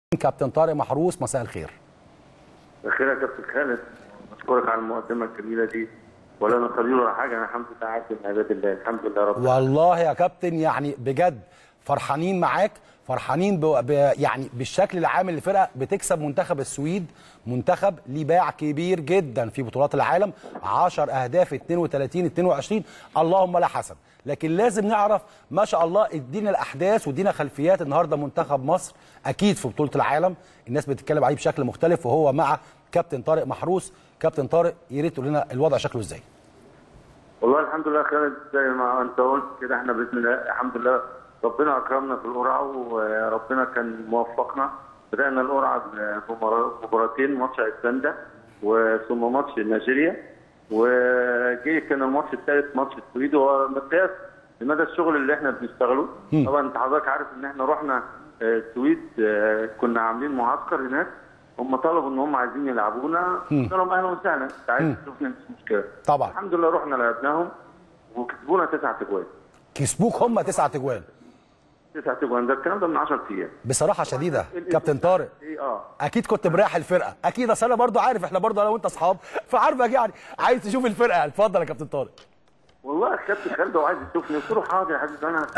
كابتن طارق محروس مساء الخير بخير يا كابتن خالد اشكرك على المقدمه الجميله دي ولا انا خبير ولا حاجه انا الحمد لله عبد من عباد الله الحمد لله رب والله يا كابتن يعني بجد فرحانين معاك فرحانين ب... ب... يعني بالشكل العام اللي الفرقه بتكسب منتخب السويد منتخب ليه باع كبير جدا في بطولات العالم 10 اهداف 32 22 اللهم لا حسن لكن لازم نعرف ما شاء الله ادينا الاحداث وادينا خلفيات النهارده منتخب مصر اكيد في بطوله العالم الناس بتتكلم عليه بشكل مختلف وهو مع كابتن طارق محروس كابتن طارق يا ريت تقول لنا الوضع شكله ازاي والله الحمد لله خالد زي ما انت قلت كده احنا باذن الله الحمد لله ربنا اكرمنا في القرعه وربنا كان موفقنا بدانا القرعه بمباراتين ماتش ايسلندا وثم ماتش نيجيريا وجي كان الماتش الثالث ماتش السويد وهو مقياس لمدى الشغل اللي احنا بنشتغله طبعا انت حضرتك عارف ان احنا رحنا آه، السويد آه، كنا عاملين معسكر هناك هم طلبوا ان هم عايزين يلعبونا قلنا لهم اهلا وسهلا انت عايز تشوفنا مفيش مشكله طبعا. الحمد لله رحنا لعبناهم وكسبونا تسعة اجوان كسبوك هم تسعة اجوان تسعة اجوان ده الكلام ده من 10 ايام بصراحه شديده كابتن طارق ايه اه اكيد كنت مريح الفرقه اكيد اصل انا برضو عارف احنا برضو انا وانت اصحاب فعارفك يعني عايز تشوف الفرقه اتفضل يا كابتن طارق والله الكابتن خالد هو عايز يشوفني قلت له حاضر يا حبيبي انا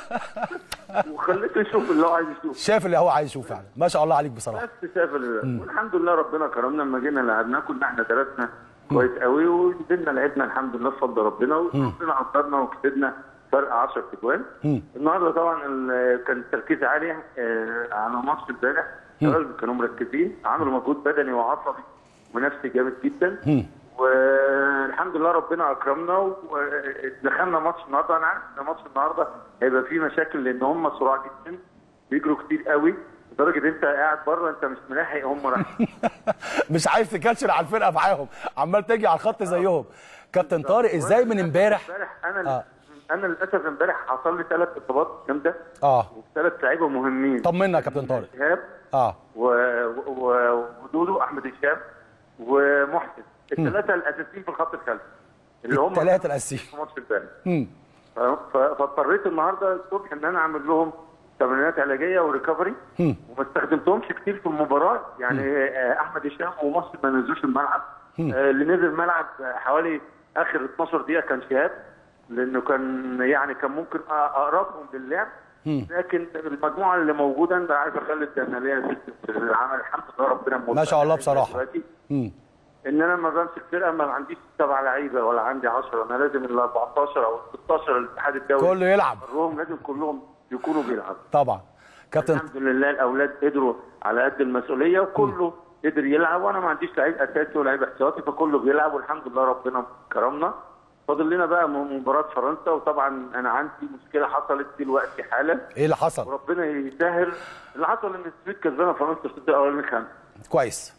وخليته يشوف اللي هو عايز يشوفه شاف اللي هو عايز يشوفه فعلا ما شاء الله عليك بصراحه بس شاف ال- والحمد لله ربنا كرمنا لما جينا لعبناه كنا احنا درسنا كويس قوي ونزلنا لعبنا الحمد لله بفضل ربنا وربنا قدرنا وكسبنا فرق 10 اجوان النهارده طبعا ال- كان التركيز عالي آه، على ماتش امبارح الشباب كانوا مركزين عملوا مجهود بدني وعصبي ونفسي جامد جدا والحمد لله ربنا اكرمنا ودخلنا ماتش النهارده انا عارف ان ماتش النهارده هيبقى فيه مشاكل لان هم سرعه جدا بيجروا كتير قوي لدرجه انت قاعد بره انت مش ملاحق هم رايحين مش عايز تكشر على الفرقه معاهم عمال تجي على الخط زيهم كابتن طارق ازاي من امبارح امبارح انا آه. انا للاسف امبارح حصل لي ثلاث اصابات جامده اه وثلاث لعيبه مهمين طمنا يا كابتن طارق شهاب اه و... و... ودودو احمد هشام ومحسن الثلاثه الاساسيين في الخط الخلفي اللي هم الثلاثه الاساسيين في ماتش امبارح مم. ف- ف- فاضطريت النهارده الصبح ان انا اعمل لهم تمرينات علاجيه وريكفري وما استخدمتهمش كتير في المباراه يعني آه، احمد هشام ومصر ما نزلوش الملعب آه، اللي نزل الملعب حوالي اخر 12 دقيقه كان شهاب لانه كان يعني كان ممكن أ- اقربهم للعب لكن المجموعه اللي موجوده انا عايز اخلي انا ليا ست في العمل الحمد لله ربنا موفقني ما شاء الله بصراحة. دلوقتي. مم. ان انا لما بمسك فرقه ما عنديش سبع لعيبه ولا عندي 10 انا لازم ال 14 او ال 16 الاتحاد الدولي كله يلعب كلهم لازم كلهم يكونوا بيلعبوا طبعا كابتن الحمد لله الاولاد قدروا على قد المسؤوليه وكله قدر يلعب وانا ما عنديش لعيب اساسي ولاعيب احتياطي فكله بيلعب والحمد لله ربنا كرمنا فاضل لنا بقى مباراه فرنسا وطبعا انا عندي مشكله حصلت دلوقتي حالا ايه اللي حصل وربنا يسهل اللي حصل ان السويد كسبانه فرنسا الشوط الاولاني خمسه كويس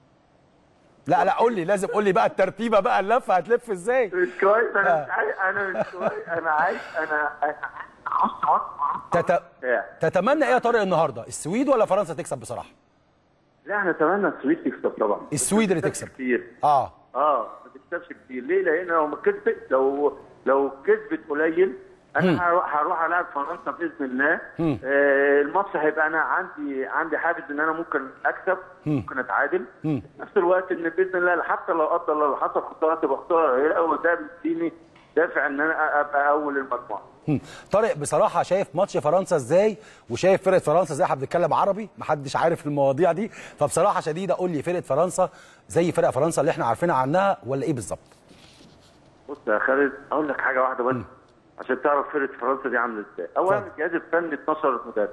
لا لا قول لي لازم قول لي بقى الترتيبه بقى اللفه هتلف ازاي مش كويس انا آه. مش عايز انا مش كويس انا عايز انا أنا عاوز ماتش تت... تتمنى ايه يا طارق النهارده السويد ولا فرنسا تكسب بصراحه لا انا اتمنى السويد تكسب طبعا السويد اللي ما تكسبش تكسب. كتير اه اه ما تكسبش كتير ليه؟ لان لو ما كسبت لو لو كسبت قليل انا هروح هروح العب فرنسا باذن الله آه الماتش هيبقى انا عندي عندي حافز ان انا ممكن اكسب ممكن اتعادل في نفس الوقت ان باذن الله حتى لو قدر الله لو حصل خساره تبقى خساره قليله وده بيديني دافع ان انا ابقى اول المجموعه هم. طارق بصراحه شايف ماتش فرنسا ازاي وشايف فرقه فرنسا ازاي احنا بنتكلم عربي محدش عارف المواضيع دي فبصراحه شديده قول لي فرقه فرنسا زي فرق فرنسا اللي احنا عارفينها عنها ولا ايه بالظبط بص يا خالد اقول لك حاجه واحده بس عشان تعرف فرقه فرنسا دي عامله ازاي اولا اتفضل. الجهاز الفني 12 مدرب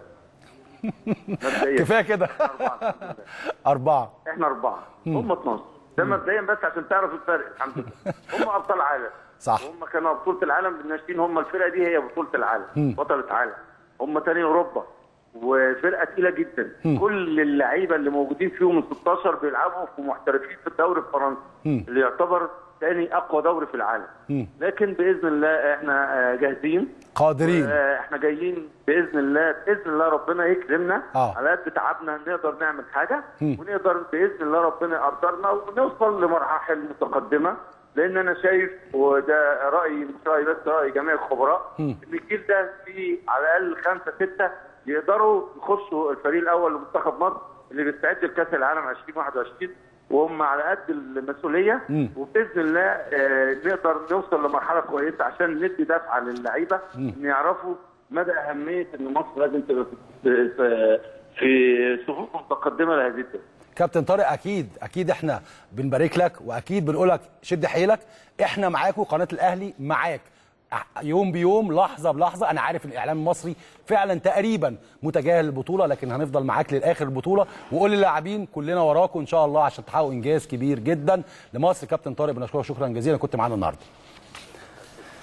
مبدئيا كفايه كده أربعة الحمد لله. اربعه احنا اربعه هم 12 ده مبدئيا بس عشان تعرف الفرق الحمد لله هم ابطال عالم صح. هم كانوا بطوله العالم بالناشئين هم الفرقه دي هي بطوله العالم بطله عالم هم تاني اوروبا وفرقه تقيله جدا كل اللعيبه اللي موجودين فيهم ال 16 بيلعبوا في محترفين في الدوري الفرنسي اللي يعتبر ثاني اقوى دوري في العالم لكن باذن الله احنا آه، جاهزين قادرين آه، احنا جايين باذن الله باذن الله ربنا يكرمنا آه. على قد تعبنا نقدر نعمل حاجه ونقدر باذن الله ربنا يقدرنا ونوصل لمراحل متقدمه لان انا شايف وده رايي مش رايي بس راي جميع الخبراء ان الجيل ده فيه على الاقل خمسه سته يقدروا يخشوا الفريق الاول لمنتخب مصر اللي بيستعد لكاس العالم 2021 وهم على قد المسؤوليه مم. وباذن الله آه، نقدر نوصل لمرحله كويسه عشان ندي دفعه للعيبه ان يعرفوا مدى اهميه ان مصر لازم تبقى في في- في صفوف متقدمه لهذه الدول. كابتن طارق اكيد اكيد احنا بنبارك لك واكيد بنقول لك شد حيلك احنا معاكم قناه الاهلي معاك يوم بيوم لحظه بلحظه انا عارف ان الاعلام المصري فعلا تقريبا متجاهل البطوله لكن هنفضل معاك للاخر البطوله وقول للاعبين كلنا وراكم ان شاء الله عشان تحققوا انجاز كبير جدا لمصر كابتن طارق بنشكرك شكرا جزيلا كنت معانا النهارده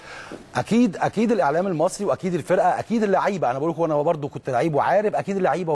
اكيد اكيد الاعلام المصري واكيد الفرقه اكيد اللعيبه انا بقول لكم انا برضو كنت لعيب وعارف اكيد اللعيبه